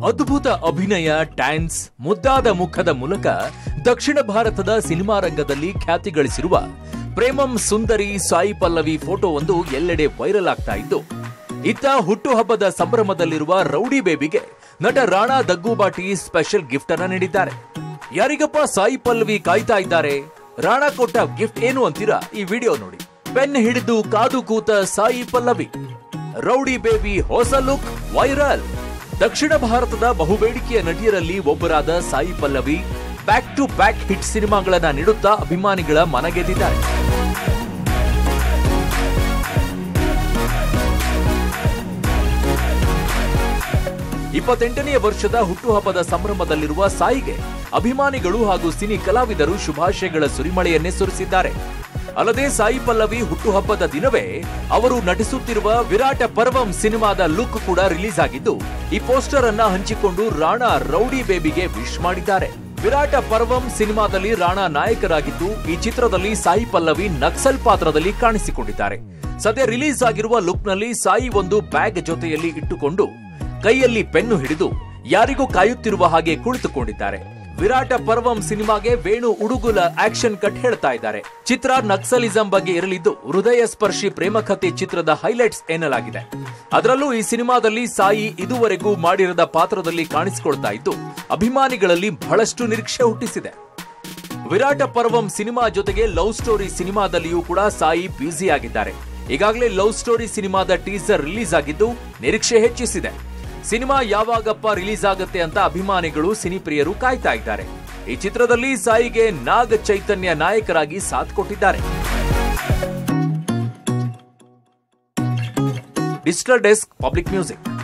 ಅದ್ಭುತ ಅಭಿನಯ ಡ್ಯಾನ್ಸ್ ಮುದ್ದಾದ ಮುಖದ ಮೂಲಕ ದಕ್ಷಿಣ ಭಾರತದ ಸಿನಿಮಾ ರಂಗದಲ್ಲಿ ಖ್ಯಾತಿ ಗಳಿಸಿರುವ ಪ್ರೇಮಂ ಸುಂದರಿ ಸಾಯಿ ಪಲ್ಲವಿ ಫೋಟೋ ಒಂದು ಎಲ್ಲೆಡೆ ವೈರಲ್ ಆಗ್ತಾ ಇದ್ದು ಇತ್ತ ಹುಟ್ಟುಹಬ್ಬದ ಸಂಭ್ರಮದಲ್ಲಿರುವ ರೌಡಿ ಬೇಬಿಗೆ ನಟ ರಾಣಾ ದಗ್ಗುಬಾಟಿ ಸ್ಪೆಷಲ್ ಗಿಫ್ಟ್ ಅನ್ನ ನೀಡಿದ್ದಾರೆ ಯಾರಿಗಪ್ಪ ಸಾಯಿ ಪಲ್ಲವಿ ಕಾಯ್ತಾ ಇದ್ದಾರೆ ರಾಣಾ ಕೊಟ್ಟ ಗಿಫ್ಟ್ ಏನು ಅಂತೀರಾ ಈ ವಿಡಿಯೋ ನೋಡಿ ಪೆನ್ ಹಿಡಿದು ಕಾದು ಕೂತ ಸಾಯಿ ಪಲ್ಲವಿ ರೌಡಿ ಬೇಬಿ ಹೊಸ ಲುಕ್ ವೈರಲ್ ದಕ್ಷಿಣ ಭಾರತದ ಬಹುಬೇಡಿಕೆಯ ನಟಿಯರಲ್ಲಿ ಒಬ್ಬರಾದ Sai Pallavi back to back hit ಸಿನಿಮಾಗಳನ್ನ ನೀಡುತ್ತಾ ಅಭಿಮಾನಿಗಳ ಮನಗೆದ್ದಿದ್ದಾರೆ ಇಪ್ಪತ್ತೆಂಟನೆಯ ವರ್ಷದ ಹುಟ್ಟುಹಬ್ಬದ ಸಂಭ್ರಮದಲ್ಲಿರುವ ಸಾಯಿಗೆ ಅಭಿಮಾನಿಗಳು ಹಾಗೂ ಸಿನಿ ಕಲಾವಿದರು ಶುಭಾಶಯಗಳ ಸುರಿಮಳೆಯನ್ನೇ ಸುರಿಸಿದ್ದಾರೆ ಅಲ್ಲದೆ ಸಾಯಿ ಪಲ್ಲವಿ ಹುಟ್ಟುಹಬ್ಬದ ದಿನವೇ ಅವರು ನಟಿಸುತ್ತಿರುವ ವಿರಾಟ ಪರ್ವಂ ಸಿನಿಮಾದ ಲುಕ್ ಕೂಡ ರಿಲೀಸ್ ಆಗಿದ್ದು ಈ ಪೋಸ್ಟರ್ ಅನ್ನ ಹಂಚಿಕೊಂಡು ರಾಣಾ ರೌಡಿ ಬೇಬಿಗೆ ವಿಶ್ ಮಾಡಿದ್ದಾರೆ ವಿರಾಟ ಪರ್ವಂ ಸಿನಿಮಾದಲ್ಲಿ ರಾಣಾ ನಾಯಕರಾಗಿದ್ದು ಈ ಚಿತ್ರದಲ್ಲಿ ಸಾಯಿ ಪಲ್ಲವಿ ನಕ್ಸಲ್ ಪಾತ್ರದಲ್ಲಿ ಕಾಣಿಸಿಕೊಂಡಿದ್ದಾರೆ ಸದ್ಯ ರಿಲೀಸ್ ಆಗಿರುವ ಲುಕ್ನಲ್ಲಿ ಸಾಯಿ ಒಂದು ಬ್ಯಾಗ್ ಜೊತೆಯಲ್ಲಿ ಇಟ್ಟುಕೊಂಡು ಕೈಯಲ್ಲಿ ಪೆನ್ನು ಹಿಡಿದು ಯಾರಿಗೂ ಕಾಯುತ್ತಿರುವ ಹಾಗೆ ಕುಳಿತುಕೊಂಡಿದ್ದಾರೆ ವಿರಾಟ ಪರ್ವಂ ಸಿನಿಮಾಗೆ ವೇಣು ಉಡುಗುಲ ಆಕ್ಷನ್ ಕಟ್ ಹೇಳ್ತಾ ಇದ್ದಾರೆ ಚಿತ್ರ ನಕ್ಸಲಿಸಂ ಬಗ್ಗೆ ಇರಲಿದ್ದು ಹೃದಯ ಸ್ಪರ್ಶಿ ಪ್ರೇಮ ಕಥೆ ಚಿತ್ರದ ಹೈಲೈಟ್ಸ್ ಎನ್ನಲಾಗಿದೆ ಅದರಲ್ಲೂ ಈ ಸಿನಿಮಾದಲ್ಲಿ ಸಾಯಿ ಇದುವರೆಗೂ ಮಾಡಿರದ ಪಾತ್ರದಲ್ಲಿ ಕಾಣಿಸಿಕೊಳ್ತಾ ಇದ್ದು ಅಭಿಮಾನಿಗಳಲ್ಲಿ ಬಹಳಷ್ಟು ನಿರೀಕ್ಷೆ ಹುಟ್ಟಿಸಿದೆ ವಿರಾಟ ಪರ್ವಂ ಸಿನಿಮಾ ಜೊತೆಗೆ ಲವ್ ಸ್ಟೋರಿ ಸಿನಿಮಾದಲ್ಲಿಯೂ ಕೂಡ ಸಾಯಿ ಬ್ಯುಸಿ ಆಗಿದ್ದಾರೆ ಈಗಾಗಲೇ ಲವ್ ಸ್ಟೋರಿ ಸಿನಿಮಾದ ಟೀಸರ್ ರಿಲೀಸ್ ಆಗಿದ್ದು ನಿರೀಕ್ಷೆ ಹೆಚ್ಚಿಸಿದೆ ಸಿನಿಮಾ ಯಾವಾಗಪ್ಪ ರಿಲೀಸ್ ಆಗುತ್ತೆ ಅಂತ ಅಭಿಮಾನಿಗಳು ಸಿನಿಪ್ರಿಯರು ಕಾಯ್ತಾ ಇದ್ದಾರೆ ಈ ಚಿತ್ರದಲ್ಲಿ ಸಾಯಿಗೆ ನಾಗ ಚೈತನ್ಯ ನಾಯಕರಾಗಿ ಸಾಥ್ ಕೊಟ್ಟಿದ್ದಾರೆ ಡಿಜಿಟಲ್ ಡೆಸ್ಕ್ ಪಬ್ಲಿಕ್ ಮ್ಯೂಸಿಕ್